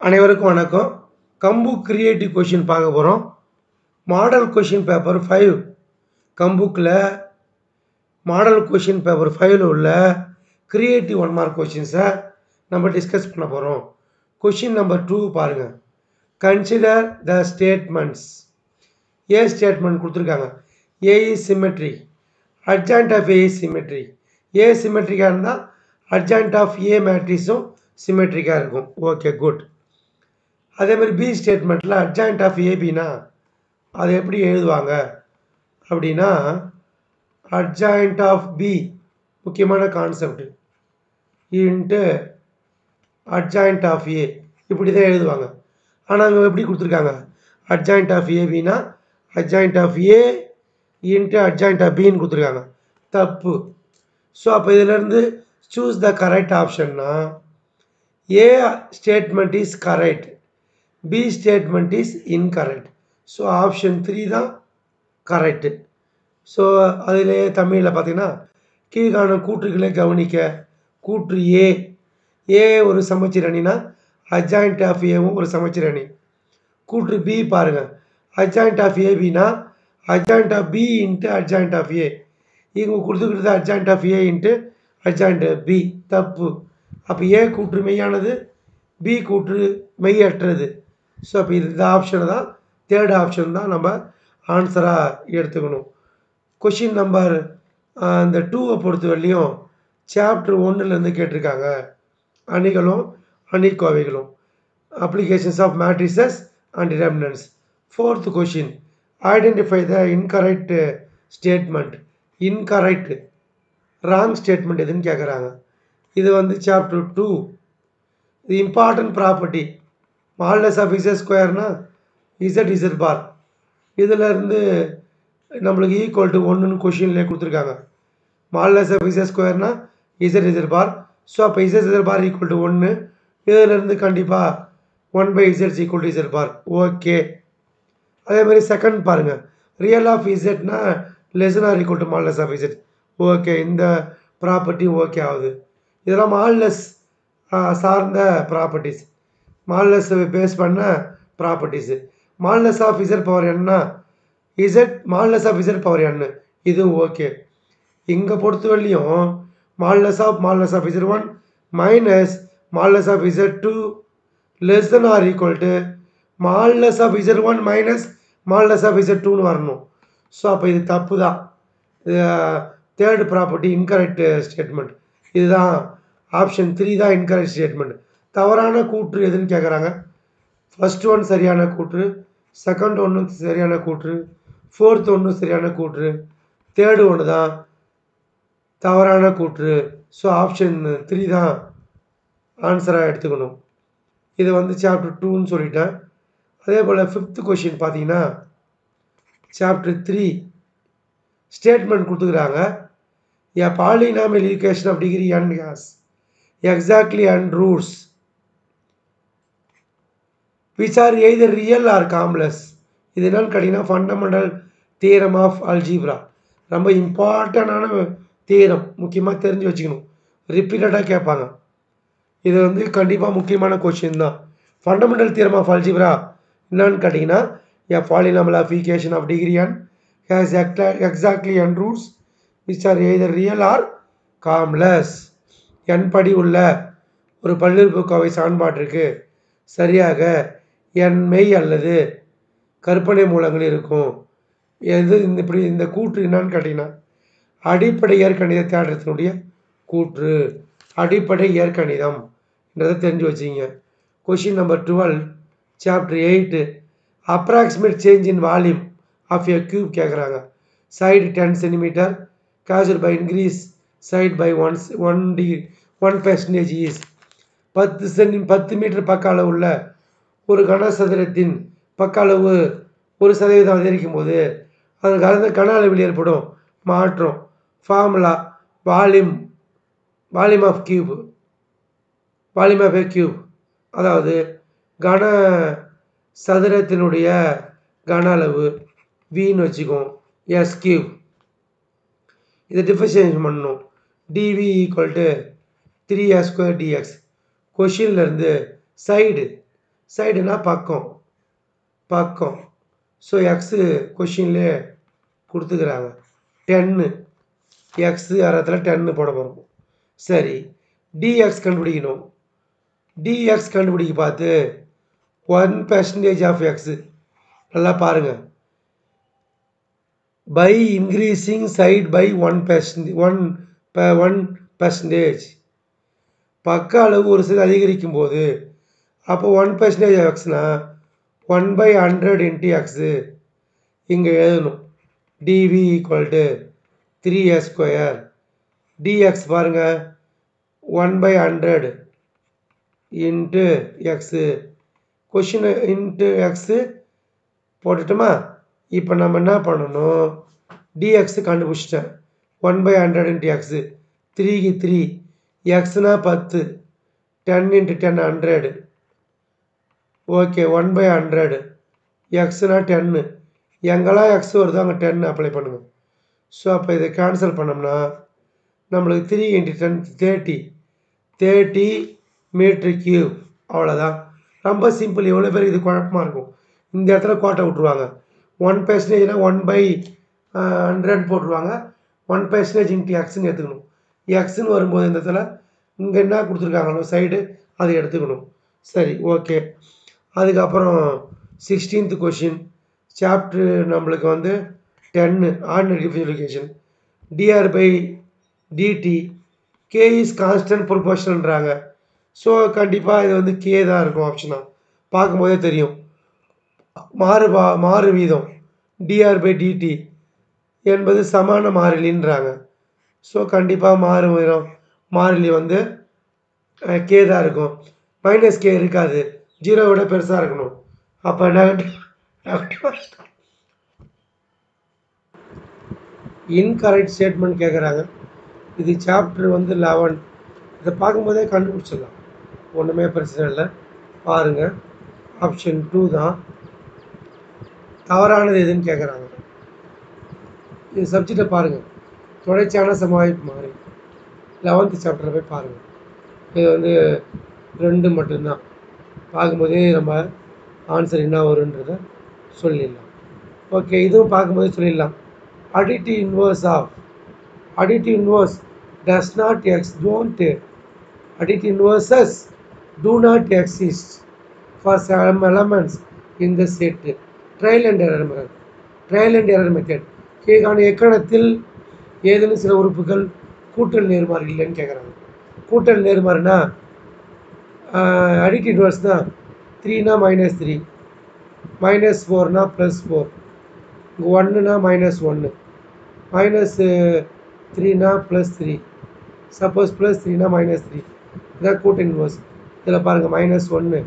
அனைவருக்கும் வணக்கம் கம்பு கிரியேட்டிவ் கொஷின் பார்க்க போகிறோம் மாடல் கொஷின் பேப்பர் ஃபைவ் கம்புக்கில் மாடல் கொஷின் பேப்பர் ஃபைவ்ல உள்ள கிரியேட்டிவ் ஒன் மார்க் கொஷின்ஸை நம்ம டிஸ்கஸ் பண்ண போகிறோம் கொஷின் நம்பர் டூ பாருங்கள் consider the statements A statement கொடுத்துருக்காங்க A is symmetry adjoint of A is symmetry A சிமெட்ரிக்காக இருந்தால் அட்ஜாயிண்ட் ஆஃப் ஏ மேட்ரிஸும் சிமெட்ரிக்காக இருக்கும் ஓகே குட் அதே மாதிரி பி ஸ்டேட்மெண்ட்டில் அட்ஜாயிண்ட் ஆஃப் ஏபினா அதை எப்படி எழுதுவாங்க அப்படின்னா அட்ஜாயிண்ட் ஆஃப் பி முக்கியமான concept into adjoint of A இப்படி தான் எழுதுவாங்க ஆனால் அங்கே எப்படி கொடுத்துருக்காங்க அட்ஜாயிண்ட் ஆஃப் ஏபினா adjoint of A into adjoint of பின்னு கொடுத்துருக்காங்க தப்பு ஸோ அப்போ இதிலேருந்து சூஸ் த கரெக்ட் ஆப்ஷன்னா A statement is correct B statement is incorrect so option three தான் கரெக்டு ஸோ அதிலே தமிழில் பார்த்தீங்கன்னா கீழ்கான கூற்றுகளை கவனிக்க கூற்று ஏ ஏ ஒரு சமச்சீர் அணினா அட்ஜாயிண்ட் ஆஃப் ஏவும் ஒரு சமச்சீர் அணி கூற்று பி பாருங்கள் அட்ஜாயிண்ட் ஆஃப் ஏபினா adjoint of B into adjoint of A இவங்க கொடுத்துக்கிறது adjoint of A into adjoint B தப்பு அப்போ ஏ கூற்று மெய்யானது பி கூற்று மெய்யற்றது ஸோ அப்போ இது இந்த ஆப்ஷனை தான் தேர்ட் ஆப்ஷன் தான் நம்ம ஆன்சராக எடுத்துக்கணும் கொஷின் நம்பர் இந்த டூவை பொறுத்த வரலையும் சாப்டர் ஒன்றுலேருந்து கேட்டிருக்காங்க அணிகளும் அணிக்கோவைகளும் அப்ளிகேஷன்ஸ் ஆஃப் மேட்ரிசஸ் அண்ட் ரெமினன்ஸ் fourth question identify the incorrect statement incorrect wrong statement எதுன்னு கேட்குறாங்க இது வந்து சாப்டர் டூ இது important property modulus of Z ஸ்கொயர்னா இசட் இசட் பார் இதில் இருந்து நம்மளுக்கு ஈக்குவல் டு ஒன்றுன்னு கொஷின்லேயே கொடுத்துருக்காங்க மால்னஸ் ஆஃப் இசட் ஸ்கொயர்னா இசட் இசட் பார் ஸோ அப்போ Z Z bar equal to ஒன்று இதிலேருந்து கண்டிப்பாக one by Z equal to Z bar okay அதே மாதிரி செகண்ட் பாருங்கள் ரியல் ஆஃப் இசட்னா less than or equal to modulus of Z okay இந்த ப்ராப்பர்ட்டி ஓகே ஆகுது இதெல்லாம் மால்லஸ் சார்ந்த ப்ராப்பர்ட்டிஸ் மால்லஸ் பேஸ் பண்ண properties modulus of Z power என்ன Z modulus of Z power என்ன இது ஓகே இங்கே பொறுத்தவரையிலையும் modulus of modulus of Z one minus modulus of Z two less than or equal to modulus of Z one minus modulus of Z டூன்னு வரணும் so அப்போ இது தப்பு தான் தேர்டு ப்ராப்பர்ட்டி இன்கரெக்ட் ஸ்டேட்மெண்ட் இதுதான் ஆப்ஷன் த்ரீ தான் incorrect statement தவறான கூற்று எதுன்னு கேட்குறாங்க ஃபஸ்ட் ஒன் சரியான கூற்று செகண்ட் ஒன்று சரியான கூற்று ஃபோர்த் ஒன்று சரியான கூற்று தேர்டு ஒன்று தான் தவறான கூற்று ஸோ ஆப்ஷன் த்ரீ தான் ஆன்சராக எடுத்துக்கணும் இது வந்து சாப்டர் டூன்னு சொல்லிட்டேன் அதே போல் ஃபிஃப்த் கொஷின் பார்த்தீங்கன்னா சாப்டர் த்ரீ ஸ்டேட்மெண்ட் கொடுத்துக்கிறாங்க a polynomial equation of degree n has exactly n roots which are either real or complex இது என்னன்னு கேட்டிங்கன்னா ஃபண்டமெண்டல் தியரம் ஆஃப் அல்ஜீப்ரா ரொம்ப இம்பார்ட்டண்டான தியரம் முக்கியமாக தெரிஞ்சு வச்சுக்கணும் ரிப்பீட்டடாக கேட்பாங்க இது வந்து கண்டிப்பாக முக்கியமான கொஷின் தான் ஃபண்டமெண்டல் தியரம் ஆஃப் அல்ஜீப்ரா என்னன்னு கேட்டிங்கன்னா a polynomial of equation of degree n has exactly n roots which are either real or காம்லெஸ் என் படி உள்ள ஒரு பல்லுறுப்புக்கோவை சான்பாட்டிற்கு சரியாக என் மெய் அல்லது கற்பனை மூலங்கள் இருக்கும் எது இந்த இப்படி இந்த கூற்று என்னன்னு கேட்டிங்கன்னா அடிப்படை இயற்கணித தேட்டத்தினுடைய கூற்று அடிப்படை இயற்கணிதம் என்றதை தெரிஞ்சு வச்சிங்க question number twelve chapter eight approximate change in volume of a cube கேட்குறாங்க side ten centimetre caused by increase side by one one D one percentage is பத்து சென்டி பத்து மீட்டர் பக்க அளவு உள்ள ஒரு கனசதுரத்தின் பக்க அளவு ஒரு சதவீதம் அதிகரிக்கும் போது அது கலந்த கன அளவில் ஏற்படும் மாற்றம் formula volume volume of cube volume of a cube அதாவது கன சதுரத்தினுடைய கன அளவு வின்னு வச்சுக்கோம் எஸ் கியூப் இதை டிஃபரன்ஷியேஷன் பண்ணணும் DV equal to three A square DX கொஷின்லேருந்து சைடு சைடுனா பக்கம் பக்கம் ஸோ எக்ஸு கொஷின்லேயே கொடுத்துக்கிறாங்க டென்னு எக்ஸு அறத்தில் டென்னு போட போகிறோம் சரி டிஎக்ஸ் கண்டுபிடிக்கணும் டிஎக்ஸ் கண்டுபிடிக்க பார்த்து ஒன் பெர்சன்டேஜ் ஆஃப் எக்ஸு நல்லா பாருங்கள் by increasing side by one percent one one percentage பக்க அளவு ஒரு சில அதிகரிக்கும் போது அப்போ ஒன் பெர்சன்டேஜ் எக்ஸ்னா one by hundred into X இங்கே எழுதணும் DV equal to three A square DX பாருங்கள் one by hundred into X question into X போட்டுட்டோமா இப்போ நம்ம என்ன பண்ணணும் டிஎக்ஸு கண்டுபிடிச்சிட்டேன் one by hundred into X த்ரீக்கு த்ரீ எக்ஸ்னா பத்து ten into ten hundred okay one by hundred எக்ஸ்னா டென்னு எங்கெல்லாம் எக்ஸ் வருதோ அங்கே டென் அப்ளை பண்ணுங்கள் ஸோ அப்போ இதை கேன்சல் பண்ணோம்னா நம்மளுக்கு three into ten thirty thirty metre cube அவ்வளோதான் ரொம்ப சிம்பிள் எவ்வளோ பேர் இது குழப்பமாக இருக்கும் இந்த இடத்துல கோட்டை விட்ருவாங்க ஒன் பெர்சன்டேஜ்னால் ஒன் பை ஹண்ட்ரட் போட்டுருவாங்க ஒன் பெர்சன்டேஜ் இன்ட்டு எக்ஸுன்னு எடுத்துக்கணும் எக்ஸுன்னு வரும்போது இந்த இடத்துல இங்கே என்ன கொடுத்துருக்காங்களோ சைடு அதை எடுத்துக்கணும் சரி ஓகே அதுக்கப்புறம் சிக்ஸ்டீன்த் கொஷின் சாப்ட்ரு நம்மளுக்கு வந்து டென்னு ordinary differentiation DR by DT K is constant ப்ரொபோஷன்ன்றாங்க ஸோ கண்டிப்பாக இது வந்து கே தான் இருக்கும் ஆப்ஷனாக பார்க்கும்போதே தெரியும் மாறுபா மாறு வீதம் டிஆர் பை டிடி என்பது சமான மாறிலின்றாங்க ஸோ கண்டிப்பாக மாறு வீதம் மாறிலி வந்து கே தான் இருக்கும் மைனஸ் கே இருக்காது ஜீரோ விட பெருசாக இருக்கணும் அப்போ நெகட்டிவ் நெகட்டிவ் இன்கரெக்ட் ஸ்டேட்மெண்ட் கேட்குறாங்க இது சாப்டர் வந்து லெவன் இதை பார்க்கும்போதே கண்டுபிடிச்சிடலாம் ஒன்றுமே பிரச்சனை இல்லை பாருங்கள் ஆப்ஷன் டூ தான் தவறானது எதுன்னு கேட்குறாங்க இது சப்ஜெக்டை பாருங்கள் தொடர்ச்சியான சமாளிப்பு மாறி லெவன்த்து சாப்டரை போய் பாருங்கள் இது வந்து ரெண்டு மட்டும்தான் பார்க்கும்போதே நம்ம ஆன்சர் என்ன வருன்றத சொல்லிடலாம் ஓகே இதுவும் பார்க்கும்போதே சொல்லிடலாம் additive inverse of additive inverse does not ex don't additive inverses do not exist for some elements in the set trial and error method trial and error method கீழ்கான எக்கணத்தில் ஏதேனும் சில உறுப்புகள் கூட்டல் நேர்மாறு இல்லைன்னு கேட்குறாங்க கூட்டல் நேர்மாறுனா அடிக்ட் இன்வர்ஸ்னா த்ரீனா மைனஸ் த்ரீ மைனஸ் ஃபோர்னா ப்ளஸ் ஃபோர் இங்கே ஒன்றுனா மைனஸ் ஒன்று மைனஸ் த்ரீனா ப்ளஸ் த்ரீ சப்போஸ் ப்ளஸ் த்ரீனா மைனஸ் த்ரீ இதான் கூட்ட இன்வர்ஸ் இதில் பாருங்கள் மைனஸ் ஒன்று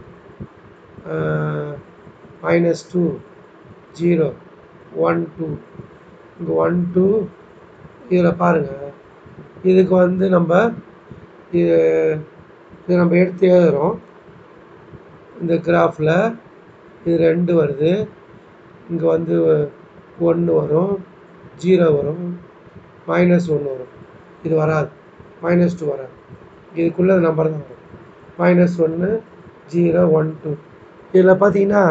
minus two zero one two இங்கே ஒன் டூ இதில் பாருங்கள் இதுக்கு வந்து நம்ம இது இது நம்ம எடுத்து எழுதுகிறோம் இந்த கிராஃபில் இது ரெண்டு வருது இங்கே வந்து ஒன்று வரும் ஜீரோ வரும் மைனஸ் ஒன்று வரும் இது வராது மைனஸ் டூ வராது இதுக்குள்ளே நம்பர் தான் வரும் மைனஸ் ஒன்று ஜீரோ ஒன் டூ இதில் பார்த்தீங்கன்னா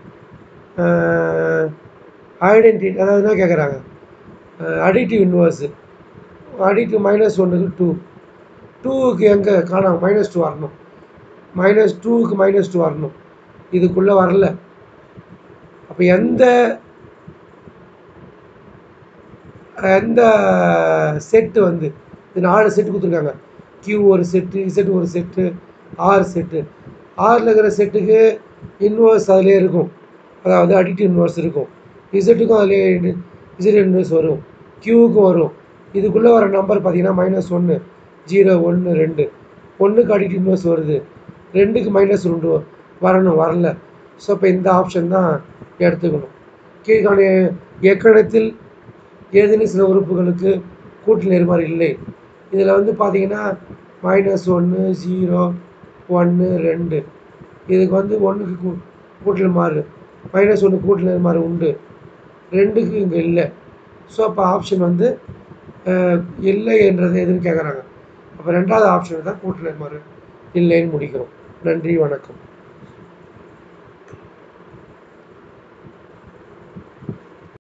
ஐடென்டி அதாவது என்ன கேட்குறாங்க அடிட்டிவ் இன்வர்ஸு அடிட்டிவ் மைனஸ் ஒன்றுக்கு டூ டூவுக்கு எங்கே காணாம மைனஸ் டூ வரணும் மைனஸ் டூவுக்கு மைனஸ் டூ வரணும் இதுக்குள்ளே வரல அப்போ எந்த எந்த செட்டு வந்து இது நாலு செட்டு கொடுத்துருக்காங்க கியூ ஒரு செட்டு இசட் ஒரு செட்டு ஆறு செட்டு ஆறில் இருக்கிற செட்டுக்கு இன்வர்ஸ் அதிலே இருக்கும் அதாவது அடிக்டிவ் இன்வர்ஸ் இருக்கும் இசட்டுக்கும் அதிலே இசட் இன்வர்ஸ் வரும் கியூவுக்கும் வரும் இதுக்குள்ளே வர நம்பர் பார்த்தீங்கன்னா மைனஸ் ஒன்று ஜீரோ ஒன்று ரெண்டு ஒன்றுக்கு அடிக்டிவ் இன்வர்ஸ் வருது ரெண்டுக்கு மைனஸ் ரெண்டு வரணும் வரல ஸோ இப்போ இந்த ஆப்ஷன் தான் எடுத்துக்கணும் கீழ்காண எக்கணத்தில் ஏதேனும் சில உறுப்புகளுக்கு கூட்டு நேர்மாறு இல்லை இதில் வந்து பார்த்தீங்கன்னா மைனஸ் ஒன்று ஜீரோ ஒன்று ரெண்டு இதுக்கு வந்து ஒன்றுக்கு கூ கூட்டல் மாறு மைனஸ் ஒன்று கூட்டல் நேர்மாறு உண்டு ரெண்டுக்கு இங்கே இல்லை ஸோ அப்போ ஆப்ஷன் வந்து இல்லை என்றது எதுன்னு கேட்குறாங்க அப்போ ரெண்டாவது ஆப்ஷன் தான் கூட்டல் நேர்மாறு இல்லைன்னு முடிக்கிறோம் நன்றி வணக்கம்